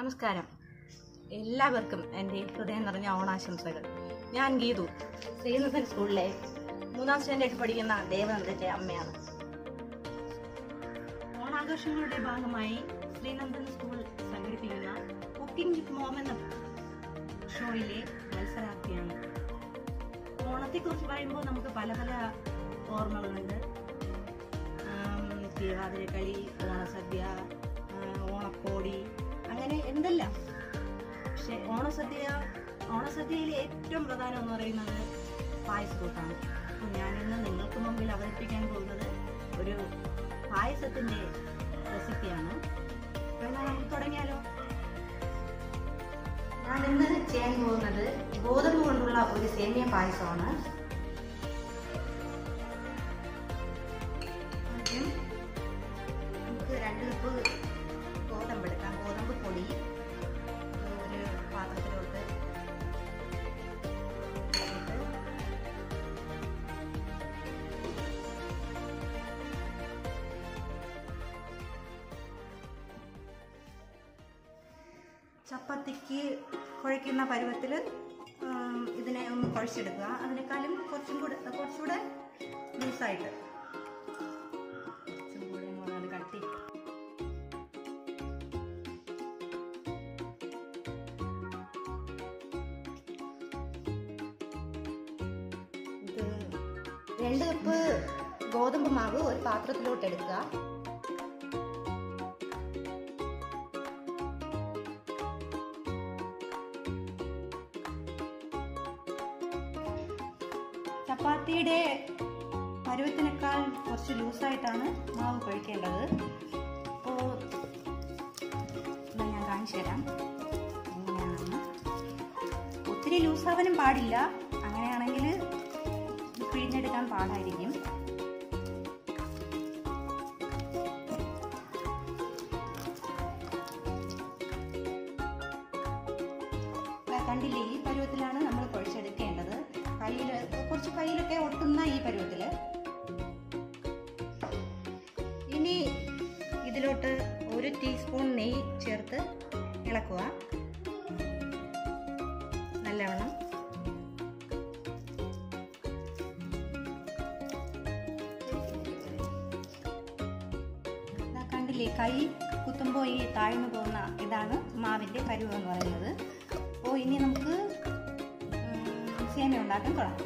നമസ്കാരം എല്ലാവർക്കും എൻ്റെ ഹൃദയം നിറഞ്ഞ ഓണാശംസകൾ ഞാൻ ഗീതു ശ്രീനന്ദൻ സ്കൂളിലെ മൂന്നാം സ്റ്റാൻഡേർഡ് പഠിക്കുന്ന ദേവനന്ദൻ്റെ അമ്മയാണ് ഓണാഘോഷങ്ങളുടെ ഭാഗമായി ശ്രീനന്ദൻ സ്കൂൾ സംഘടിപ്പിക്കുന്ന കുക്കിംഗ് വിത്ത് മോം എന്ന ഷോയിലെ മത്സരാർത്ഥിയാണ് ഓണത്തെക്കുറിച്ച് പറയുമ്പോൾ നമുക്ക് പല പല ഓർമ്മകളുണ്ട് ആം, തിരുവാതിരക്കളി ഓണസദ്യ ആ, ഓണക്കോടി അങ്ങനെ എന്തെല്ലാം പക്ഷെ ഓണസദ്യ ഓണസദ്യയിലെ ഏറ്റവും പ്രധാനം എന്ന് പറയുന്നത് പായസക്കൂട്ടാണ് അപ്പോൾ ഞാനിന്ന് നിങ്ങൾക്ക് മുമ്പിൽ അവതരിപ്പിക്കാൻ പോകുന്നത് ഒരു പായസത്തിൻ്റെ റെസിപ്പിയാണ് അപ്പോൾ എന്നാൽ നമുക്ക് തുടങ്ങിയാലോ ഞാൻ ഇന്ന് ചെയ്യാൻ പോകുന്നത് ഗോതമ്പ് കൊണ്ടുള്ള ഒരു സേമിയ പായസമാണ് ആദ്യം നമുക്ക് രണ്ട് കപ്പ് ഗോതമ്പ് എടുക്കാം ഗോതമ്പ് പൊടി ഒരു പാത്രത്തിലോട്ട് ഇട്ടിട്ട് ചപ്പാത്തിക്ക് കുഴയ്ക്കുന്ന പരുവത്തിൽ ഇതിനെ ഒന്ന് കുഴച്ചെടുക്കുക അതിനേക്കാളും കുറച്ചും കൂടെ കുറച്ചുകൂടെ ലൂസായിട്ട് കുറച്ചും കൂടെ ഒന്ന് അത് കട്ടി ഇത് രണ്ട് കപ്പ് ഗോതമ്പ് മാവ് ഒരു പാത്രത്തിലോട്ട് എടുക്കുക ചപ്പാത്തിയുടെ പരുവത്തിനേക്കാൾ കുറച്ച് ലൂസായിട്ടാണ് മാവ് കുഴക്കേണ്ടത് അപ്പോൾ ഞാൻ കാണിച്ചു തരാം എങ്ങനെയാണെന്ന് ഒത്തിരി ലൂസാവാനും പാടില്ല അങ്ങനെയാണെങ്കിൽ ഇത് പിഴിഞ്ഞെടുക്കാൻ പാടായിരിക്കും ദാ കണ്ടില്ലേ ഈ പരുവത്തിലാണ് നമ്മൾ കുഴച്ചെടുക്കേണ്ടത് കയ്യിൽ കുറച്ച് കയ്യിലൊക്കെ ഒട്ടുന്ന ഈ പരുവത്തിൽ ഇനി ഇതിലോട്ട് ഒരു ടീസ്പൂൺ നെയ്യ് ചേർത്ത് ഇളക്കുക നല്ലവണ്ണം ദാ കണ്ടില്ലേ കൈ കുത്തുമ്പോൾ ഈ താഴ്ന്നു പോകുന്ന ഇതാണ് മാവിൻ്റെ പരുവ് എന്ന് പറയുന്നത് അപ്പോൾ ഇനി നമുക്ക് ഉം, സേമിയ ഉണ്ടാക്കാൻ തുടങ്ങാം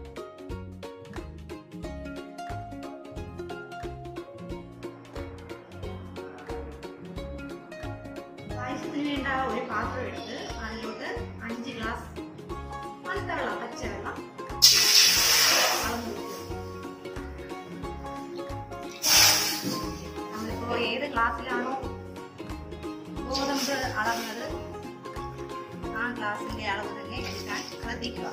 പായസത്തിന് വേണ്ട ഒരു പാത്രം എടുത്ത് അതിലോട്ട് അഞ്ച് ഗ്ലാസ് തണുത്ത വെള്ളം പച്ചവെള്ളം അളന്ന് വെക്കുക. നമ്മളിപ്പോ ഏത് ഗ്ലാസ്സിലാണോ ഗോതമ്പ് അളന്നത് ആ ഗ്ലാസിന്റെ അളവ് തന്നെ എടുക്കാൻ ശ്രദ്ധിക്കുക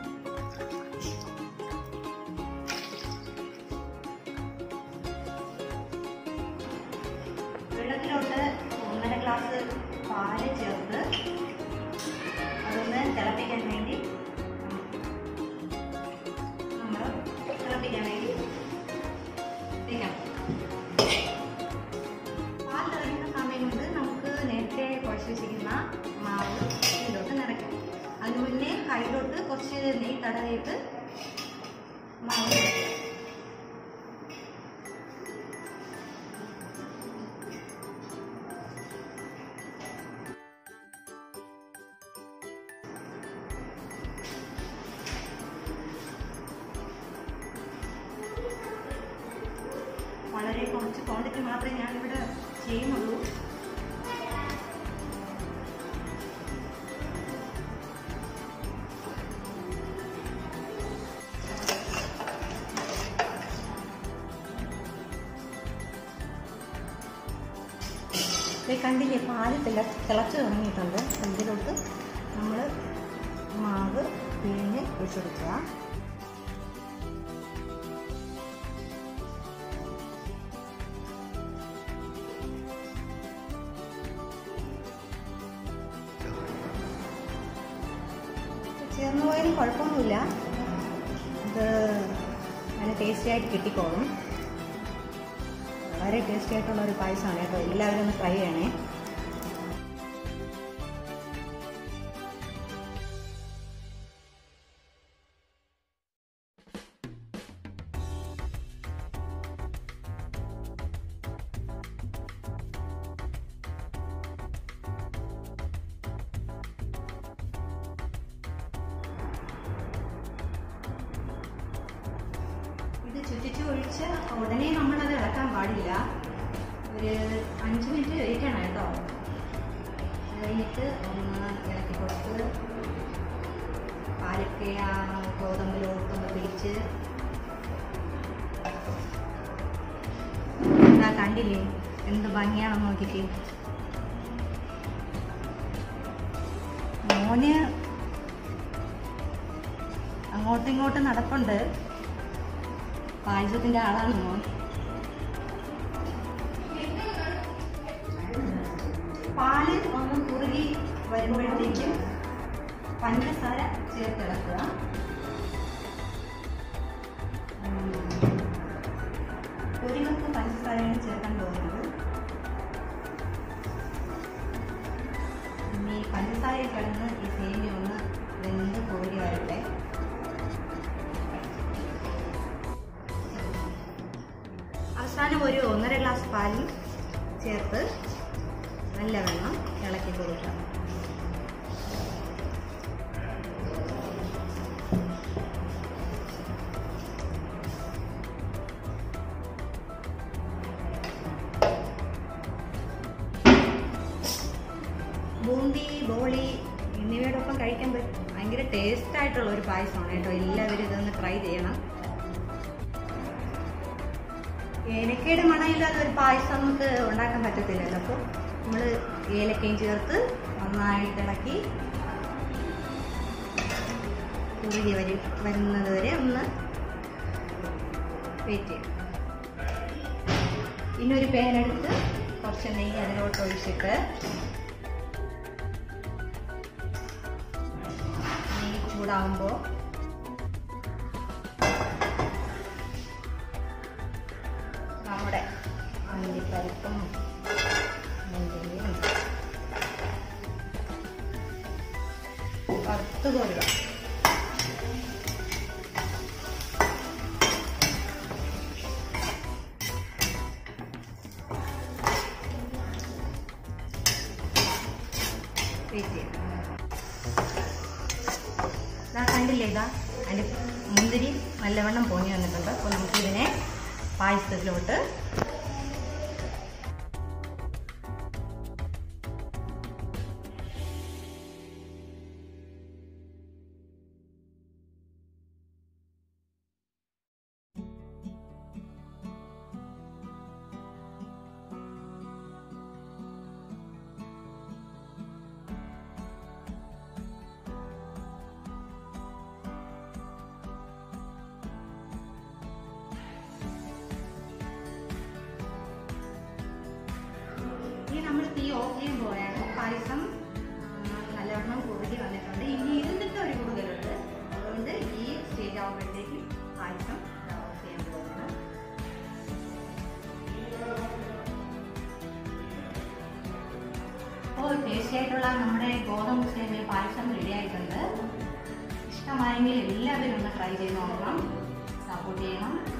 വെള്ളത്തിലോട്ട് ഒന്നര ഗ്ലാസ് പാല് ചേർത്ത് അതൊന്ന് തിളപ്പിക്കാൻ വേണ്ടി നമ്മൾ തിളപ്പിക്കാൻ വേണ്ടി വെക്കണം പാൽ തിളയ്ക്കുന്ന സമയം കൊണ്ട് നമുക്ക് നേരത്തെ കുഴച്ച് വെച്ചിരിക്കുന്ന മാവ് ഇതിലോട്ട് നിറയ്ക്കാം അതിന് മുന്നേ കയ്യിലോട്ട് കുറച്ച് നെയ്യ് തടവിയിട്ട് മാവ് നിറയ്ക്കാം. വളരെ കുറച്ച് ക്വാണ്ടിറ്റി മാത്രമേ ഞാനിവിടെ ചെയ്യുന്നുള്ളൂ ദേ കണ്ടില്ലേ പാല് തിള തിളച്ച് തുടങ്ങിയിട്ടുണ്ട് ഇതിലോട്ട് നമ്മൾ മാവ് പിഴിഞ്ഞ് ഒഴിച്ചെടുക്കുക ചേർന്ന് പോയാലും കുഴപ്പമൊന്നുമില്ല ഇത് നല്ല ടേസ്റ്റി ആയിട്ട് കിട്ടിക്കോളും വളരെ ടേസ്റ്റി ആയിട്ടുള്ള ഒരു പായസമാണ് കേട്ടോ എല്ലാവരും ഒന്ന് ട്രൈ ചെയ്യണേ ചുറ്റിച്ച് ഒഴിച്ച് ഉടനെ നമ്മളത് ഇളക്കാൻ പാടില്ല ഒരു അഞ്ച് മിനിറ്റ് കഴിക്കണം കേട്ടോ അത് കഴിഞ്ഞിട്ട് ഒന്ന് ഇളക്കി കൊടുത്ത് പാലൊക്കെ ആ ഗോതമ്പിലോട്ടൊന്ന് പിടിച്ച് എന്താ കണ്ടില്ലേ എന്ത് ഭംഗിയാണെന്ന് നോക്കിയിട്ട് മോന് അങ്ങോട്ടും ഇങ്ങോട്ടും നടപ്പുണ്ട് പായസത്തിന്റെ ആളാണ് മോൻ പാല് ഒന്ന് കുറുകി വരുമ്പോഴത്തേക്കും പഞ്ചസാര ചേർത്തിളക്കുക ഉം. ഒരു കപ്പ് പഞ്ചസാരയാണ് ചേർക്കാൻ പോകുന്നത് ഇനി പഞ്ചസാരയിൽ കിടന്ന് ഈ സേമിയ ഒന്ന് വെന്ത് കുറുകി വരട്ടെ അവസാനം ഒരു ഒന്നര ഗ്ലാസ് പാലും ചേർത്ത് നല്ലവണ്ണം ഇളക്കി കൊടുക്കാം ബൂന്തി ബോളി എന്നിവയോടൊപ്പം കഴിക്കാൻ പറ്റും ഭയങ്കര ടേസ്റ്റ് ആയിട്ടുള്ള ഒരു പായസമാണ് കേട്ടോ എല്ലാവരും ഇതൊന്ന് ട്രൈ ചെയ്യണം ഏലക്കയുടെ മണമില്ലാതെ ഒരു പായസം നമുക്ക് ഉണ്ടാക്കാൻ പറ്റത്തില്ലല്ലോ അപ്പോൾ നമ്മൾ ഏലക്കയും ചേർത്ത് നന്നായിട്ട് ഇളക്കി കുറുകി വരി വരുന്നത് വരെ ഒന്ന് വെയിറ്റ് ചെയ്യും പിന്നെ ഒരു പേനെടുത്ത് കുറച്ച് നെയ്യ് അതിലോട്ട് ഒഴിച്ചിട്ട് നെയ്യ് ചൂടാകുമ്പോൾ നമ്മുടെ അണ്ടിപ്പരിപ്പും മുന്തിരിയും വറുത്ത് കോരുക വെയിറ്റ് ചെയ്യാം ഇതാ കണ്ടില്ലേ ഇതാ അതിൻ്റെ മുന്തിരി നല്ലവണ്ണം പൊങ്ങി വന്നിട്ടുണ്ട് അപ്പോൾ നമുക്കിതിനെ പായസത്തിലോട്ട് ഇനി നമ്മൾ തീ ഓഫ് ചെയ്യാൻ പോയാണ് പായസം ആ, നല്ലവണ്ണം കുറുകി വന്നിട്ടുണ്ട് ഇനി ഇരുന്നിട്ട് ഒരു കൂടുതലുണ്ട് അതുകൊണ്ട് ഈ സ്റ്റേജ് ആകുമ്പോഴത്തേക്കും പായസം ഓഫ് ചെയ്യാൻ പോകുന്നത് അപ്പോൾ ടേസ്റ്റി ആയിട്ടുള്ള നമ്മുടെ ഗോതമ്പ് സേമിയ പായസം റെഡി ആയിട്ടുണ്ട് ഇഷ്ടമായെങ്കിൽ എല്ലാവരും ഒന്ന് ട്രൈ ചെയ്ത് നോക്കണം സപ്പോർട്ട് ചെയ്യണം